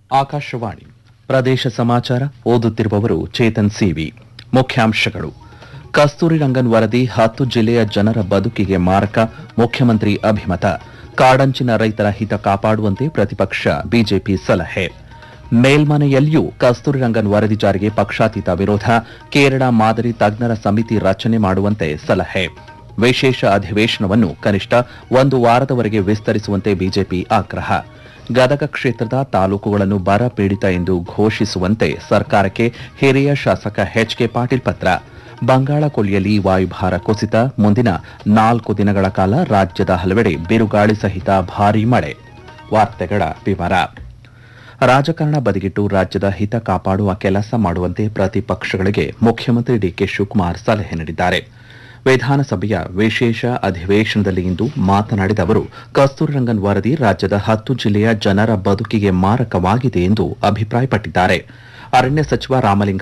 ಆಕಾಶವಾಣಿ ಪ್ರದೇಶ ಸಮಾಚಾರ ಓದುತ್ತಿರುವವರು ಚೇತನ್ ಸಿವಿ ಮುಖ್ಯಾಂಶಗಳು ಕಸ್ತೂರಿ ರಂಗನ್ ವರದಿ ಹತ್ತು ಜಿಲ್ಲೆಯ ಜನರ ಬದುಕಿಗೆ ಮಾರಕ ಮುಖ್ಯಮಂತ್ರಿ ಅಭಿಮತ ಕಾಡಂಚಿನ ರೈತರ ಹಿತ ಕಾಪಾಡುವಂತೆ ಪ್ರತಿಪಕ್ಷ ಬಿಜೆಪಿ ಸಲಹೆ ಮೇಲ್ಮನೆಯಲ್ಲಿಯೂ ಕಸ್ತೂರಿ ರಂಗನ್ ವರದಿ ಜಾರಿಗೆ ಪಕ್ಷಾತೀತ ವಿರೋಧ ಕೇರಳ ಮಾದರಿ ತಜ್ಞರ ಸಮಿತಿ ರಚನೆ ಮಾಡುವಂತೆ ಸಲಹೆ ವಿಶೇಷ ಅಧಿವೇಶನವನ್ನು ಕನಿಷ್ಠ ಒಂದು ವಾರದವರೆಗೆ ವಿಸ್ತರಿಸುವಂತೆ ಬಿಜೆಪಿ ಆಗ್ರಹ ಗದಗ ಕ್ಷೇತ್ರದ ತಾಲೂಕುಗಳನ್ನು ಬರ ಪೀಡಿತ ಎಂದು ಘೋಷಿಸುವಂತೆ ಸರ್ಕಾರಕ್ಕೆ ಹಿರಿಯ ಶಾಸಕ ಎಚ್ಕೆ ಪಾಟೀಲ್ ಪತ್ರ ಬಂಗಾಳ ಕೊಲ್ಲಿಯಲ್ಲಿ ವಾಯುಭಾರ ಕುಸಿತ ಮುಂದಿನ ನಾಲ್ಕು ದಿನಗಳ ಕಾಲ ರಾಜ್ಯದ ಹಲವೆಡೆ ಬಿರುಗಾಳಿ ಸಹಿತ ಭಾರೀ ಮಳೆ ವಾರ್ತೆಗಳ ವಿವರ ರಾಜಕಾರಣ ಬದಿಗಿಟ್ಟು ರಾಜ್ಯದ ಹಿತ ಕಾಪಾಡುವ ಕೆಲಸ ಮಾಡುವಂತೆ ಪ್ರತಿಪಕ್ಷಗಳಿಗೆ ಮುಖ್ಯಮಂತ್ರಿ ಡಿಕೆ ಶಿವಕುಮಾರ್ ಸಲಹೆ ನೀಡಿದ್ದಾರೆ ವಿಧಾನಸಭೆಯ ವಿಶೇಷ ಅಧಿವೇಶನದಲ್ಲಿ ಇಂದು ಮಾತನಾಡಿದ ಅವರು ಕಸ್ತೂರಿ ರಂಗನ್ ವರದಿ ರಾಜ್ಯದ ಹತ್ತು ಜಿಲ್ಲೆಯ ಜನರ ಬದುಕಿಗೆ ಮಾರಕವಾಗಿದೆ ಎಂದು ಅಭಿಪ್ರಾಯಪಟ್ಟಿದ್ದಾರೆ ಅರಣ್ಯ ಸಚಿವ ರಾಮಲಿಂಗ